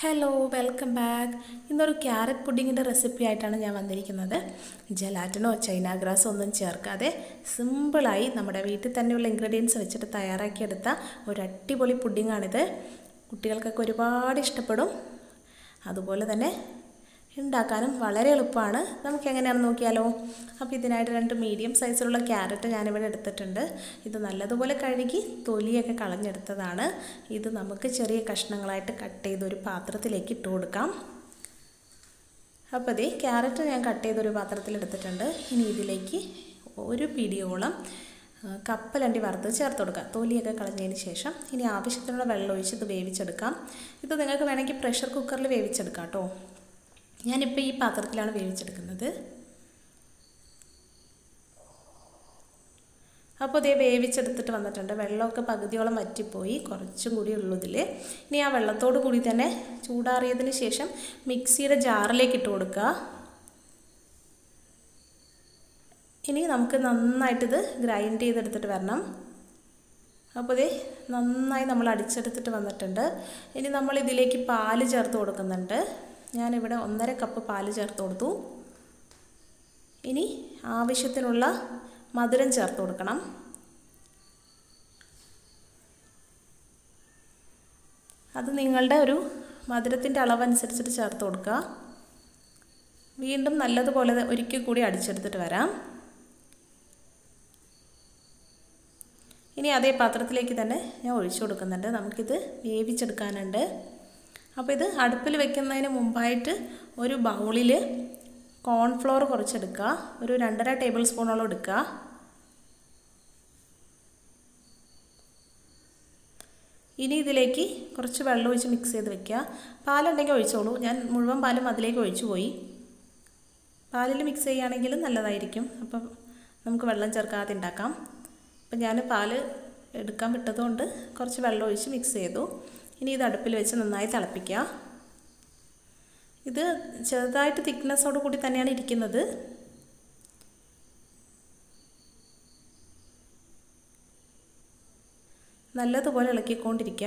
hello welcome back ഇന്നൊരു carrot പുഡിങ്ങിൻ്റെ recipe ആയിട്ടാണ് ഞാൻ വന്നിരിക്കുന്നത് ജലാറ്റിനോ ചൈന ഗ്രാസോ ഒന്നും ചേർക്കാതെ സിമ്പിളായി നമ്മുടെ വീട്ടിൽ തന്നെയുള്ള ഇൻഗ്രീഡിയൻസ് വെച്ചിട്ട് തയ്യാറാക്കിയെടുത്ത ഒരു അടിപൊളി പുഡിങ്ങാണിത് കുട്ടികൾക്കൊക്കെ ഒരുപാട് ഇഷ്ടപ്പെടും അതുപോലെ തന്നെ ഉണ്ടാക്കാനും വളരെ എളുപ്പമാണ് നമുക്ക് എങ്ങനെയാണെന്ന് നോക്കിയാലോ അപ്പോൾ ഇതിനായിട്ട് രണ്ട് മീഡിയം സൈസിലുള്ള ക്യാരറ്റ് ഞാനിവിടെ എടുത്തിട്ടുണ്ട് ഇത് നല്ലതുപോലെ കഴുകി തൊലിയൊക്കെ കളഞ്ഞെടുത്തതാണ് ഇത് നമുക്ക് ചെറിയ കഷ്ണങ്ങളായിട്ട് കട്ട് ചെയ്ത് ഒരു പാത്രത്തിലേക്ക് ഇട്ട് കൊടുക്കാം അപ്പോൾ ഇതേ ക്യാരറ്റ് ഞാൻ കട്ട് ചെയ്തൊരു പാത്രത്തിൽ എടുത്തിട്ടുണ്ട് ഇനി ഇതിലേക്ക് ഒരു പിടിയോളം കപ്പലണ്ടി വറുത്ത് ചേർത്ത് കൊടുക്കാം തൊലിയൊക്കെ കളഞ്ഞതിന് ശേഷം ഇനി ആവശ്യത്തിനുള്ള വെള്ളം ഒഴിച്ച് ഇത് വേവിച്ചെടുക്കാം ഇത് നിങ്ങൾക്ക് വേണമെങ്കിൽ പ്രഷർ കുക്കറിൽ വേവിച്ചെടുക്കാം കേട്ടോ ഞാനിപ്പോൾ ഈ പാത്രത്തിലാണ് വേവിച്ചെടുക്കുന്നത് അപ്പോൾ ഇതേ വേവിച്ചെടുത്തിട്ട് വന്നിട്ടുണ്ട് വെള്ളമൊക്കെ പകുതിയോളം വറ്റിപ്പോയി കുറച്ചും കൂടി ഉള്ളൂ ഇതിൽ ഇനി ആ വെള്ളത്തോട് കൂടി തന്നെ ചൂടാറിയതിന് ശേഷം മിക്സിയുടെ ജാറിലേക്ക് ഇട്ട് കൊടുക്കുക ഇനി നമുക്ക് നന്നായിട്ടിത് ഗ്രൈൻഡ് ചെയ്തെടുത്തിട്ട് വരണം അപ്പോൾ ഇതേ നന്നായി നമ്മൾ അടിച്ചെടുത്തിട്ട് വന്നിട്ടുണ്ട് ഇനി നമ്മൾ ഇതിലേക്ക് പാല് ചേർത്ത് കൊടുക്കുന്നുണ്ട് ഞാനിവിടെ ഒന്നര കപ്പ് പാല് ചേർത്ത് കൊടുത്തു ഇനി ആവശ്യത്തിനുള്ള മധുരം ചേർത്ത് കൊടുക്കണം അത് നിങ്ങളുടെ ഒരു മധുരത്തിൻ്റെ അളവനുസരിച്ചിട്ട് ചേർത്ത് കൊടുക്കുക വീണ്ടും നല്ലതുപോലെ ഒരിക്കൽ കൂടി അടിച്ചെടുത്തിട്ട് വരാം ഇനി അതേ പാത്രത്തിലേക്ക് തന്നെ ഞാൻ ഒഴിച്ചു കൊടുക്കുന്നുണ്ട് നമുക്കിത് വേവിച്ചെടുക്കാനുണ്ട് അപ്പോൾ ഇത് അടുപ്പിൽ വെക്കുന്നതിന് മുമ്പായിട്ട് ഒരു ബൗളിൽ കോൺഫ്ലോർ കുറച്ചെടുക്കുക ഒരു രണ്ടര ടേബിൾ സ്പൂണോളം എടുക്കുക ഇനി ഇതിലേക്ക് കുറച്ച് വെള്ളം ഒഴിച്ച് മിക്സ് ചെയ്ത് വെക്കുക പാലുണ്ടെങ്കിൽ ഒഴിച്ചോളൂ ഞാൻ മുഴുവൻ പാലും അതിലേക്ക് ഒഴിച്ചു പോയി പാലിൽ മിക്സ് ചെയ്യുകയാണെങ്കിൽ നല്ലതായിരിക്കും അപ്പം നമുക്ക് വെള്ളം ചേർക്കാതെ ഉണ്ടാക്കാം അപ്പം ഞാൻ പാല് എടുക്കാൻ വിട്ടതുകൊണ്ട് കുറച്ച് വെള്ളം ഒഴിച്ച് മിക്സ് ചെയ്തു ഇനി ഇത് അടുപ്പിൽ വെച്ച് നന്നായി തിളപ്പിക്കുക ഇത് ചെറുതായിട്ട് തിക്നെസ്സോട് കൂടി തന്നെയാണ് ഇരിക്കുന്നത് നല്ലതുപോലെ ഇളക്കിക്കൊണ്ടിരിക്കുക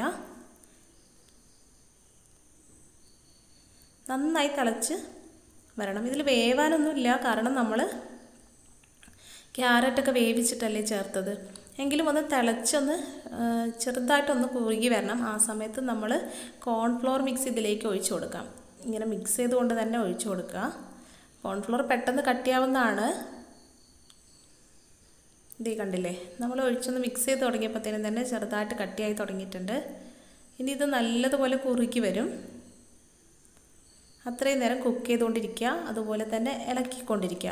നന്നായി തിളച്ച് വരണം ഇതിൽ വേവാനൊന്നുമില്ല കാരണം നമ്മൾ ക്യാരറ്റൊക്കെ വേവിച്ചിട്ടല്ലേ ചേർത്തത് എങ്കിലും ഒന്ന് തിളച്ചൊന്ന് ചെറുതായിട്ടൊന്ന് കുറുകി വരണം ആ സമയത്ത് നമ്മൾ കോൺഫ്ലോർ മിക്സ് ഇതിലേക്ക് ഒഴിച്ചു കൊടുക്കാം ഇങ്ങനെ മിക്സ് ചെയ്തുകൊണ്ട് തന്നെ ഒഴിച്ചു കൊടുക്കുക കോൺഫ്ലോർ പെട്ടെന്ന് കട്ടിയാവുന്നതാണ് ഇതേ കണ്ടില്ലേ നമ്മൾ ഒഴിച്ചൊന്ന് മിക്സ് ചെയ്ത് തുടങ്ങിയപ്പോഴത്തേനും തന്നെ ചെറുതായിട്ട് കട്ടിയായി തുടങ്ങിയിട്ടുണ്ട് ഇനി ഇത് നല്ലതുപോലെ കുറുക്കി വരും അത്രയും നേരം കുക്ക് ചെയ്തുകൊണ്ടിരിക്കുക അതുപോലെ തന്നെ ഇളക്കിക്കൊണ്ടിരിക്കുക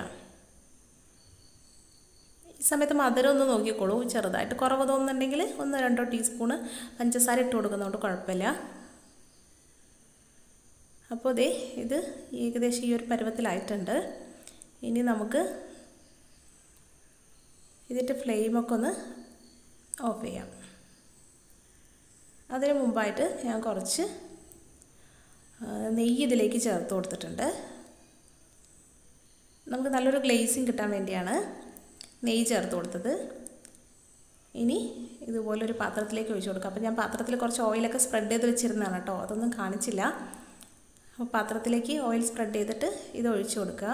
ഈ സമയത്ത് മധുരം ഒന്ന് നോക്കിക്കോളൂ ചെറുതായിട്ട് കുറവ് തോന്നുന്നുണ്ടെങ്കിൽ ഒന്ന് രണ്ടോ ടീസ്പൂണ് പഞ്ചസാര ഇട്ട് കൊടുക്കുന്നതുകൊണ്ട് കുഴപ്പമില്ല അപ്പോൾ ഇതേ ഇത് ഏകദേശം ഈ ഒരു പരുവത്തിലായിട്ടുണ്ട് ഇനി നമുക്ക് ഇതിൻ്റെ ഫ്ലെയിമൊക്കെ ഒന്ന് ഓഫ് ചെയ്യാം അതിന് മുമ്പായിട്ട് ഞാൻ കുറച്ച് നെയ്യ് ഇതിലേക്ക് ചേർത്ത് കൊടുത്തിട്ടുണ്ട് നമുക്ക് നല്ലൊരു ഗ്ലേസിങ് കിട്ടാൻ വേണ്ടിയാണ് നെയ്യ് ചേർത്ത് കൊടുത്തത് ഇനി ഇതുപോലൊരു പാത്രത്തിലേക്ക് ഒഴിച്ചു കൊടുക്കുക അപ്പോൾ ഞാൻ പാത്രത്തിൽ കുറച്ച് ഓയിലൊക്കെ സ്പ്രെഡ് ചെയ്ത് വെച്ചിരുന്നതാണ് കേട്ടോ അതൊന്നും കാണിച്ചില്ല അപ്പോൾ പാത്രത്തിലേക്ക് ഓയിൽ സ്പ്രെഡ് ചെയ്തിട്ട് ഇത് ഒഴിച്ചു കൊടുക്കുക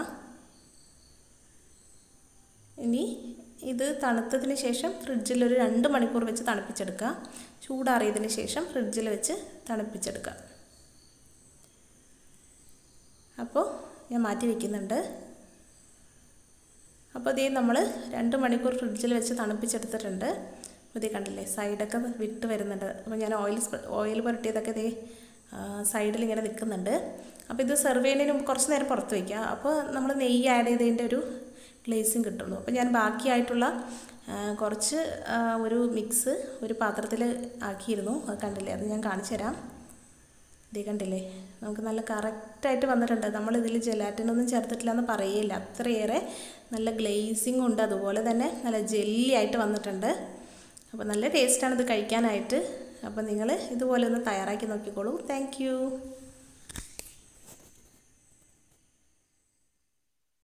ഇനി ഇത് തണുത്തതിന് ശേഷം ഫ്രിഡ്ജിൽ ഒരു രണ്ട് മണിക്കൂർ വെച്ച് തണുപ്പിച്ചെടുക്കുക ചൂടാറിയതിന് ശേഷം ഫ്രിഡ്ജിൽ വെച്ച് തണുപ്പിച്ചെടുക്കുക അപ്പോൾ ഞാൻ മാറ്റി വയ്ക്കുന്നുണ്ട് അപ്പോൾ ഇതേ നമ്മൾ രണ്ട് മണിക്കൂർ ഫ്രിഡ്ജിൽ വെച്ച് തണുപ്പിച്ചെടുത്തിട്ടുണ്ട് അപ്പോൾ ഇതേ കണ്ടില്ലേ സൈഡൊക്കെ വിട്ട് വരുന്നുണ്ട് അപ്പോൾ ഞാൻ ഓയിൽ ഓയിൽ പുരട്ടിയതൊക്കെ ഇതേ സൈഡിൽ ഇങ്ങനെ നിൽക്കുന്നുണ്ട് അപ്പോൾ ഇത് സെർവ് ചെയ്യുന്നതിന് മുമ്പ് കുറച്ച് നേരം പുറത്ത് വയ്ക്കുക അപ്പോൾ നമ്മൾ നെയ്യ് ആഡ് ചെയ്തതിൻ്റെ ഒരു ഗ്ലേസും കിട്ടുള്ളൂ അപ്പോൾ ഞാൻ ബാക്കിയായിട്ടുള്ള കുറച്ച് ഒരു മിക്സ് ഒരു പാത്രത്തിൽ ആക്കിയിരുന്നു അത് കണ്ടില്ലേ അത് ഞാൻ കാണിച്ചു തരാം ഇതേ കണ്ടില്ലേ നമുക്ക് നല്ല കറക്റ്റായിട്ട് വന്നിട്ടുണ്ട് നമ്മൾ ഇതിൽ ജെലാറ്റിനൊന്നും ചേർത്തിട്ടില്ല എന്ന് പറയില്ല അത്രയേറെ നല്ല ഗ്ലേസിങ് ഉണ്ട് അതുപോലെ തന്നെ നല്ല ജെല്ലി ആയിട്ട് വന്നിട്ടുണ്ട് അപ്പോൾ നല്ല ടേസ്റ്റാണ് ഇത് കഴിക്കാനായിട്ട് അപ്പോൾ നിങ്ങൾ ഇതുപോലെ ഒന്ന് തയ്യാറാക്കി നോക്കിക്കോളൂ താങ്ക്